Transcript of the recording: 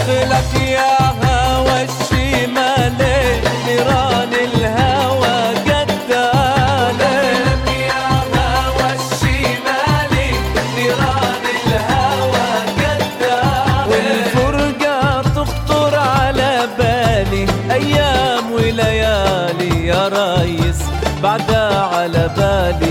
لك يا هوى الشمالي نيران الهوى قدالي لك يا هوى الشمالي نيران الهوى قدالي والفرقة تخطر على بالي أيام وليالي يا ريس بعدها على بالي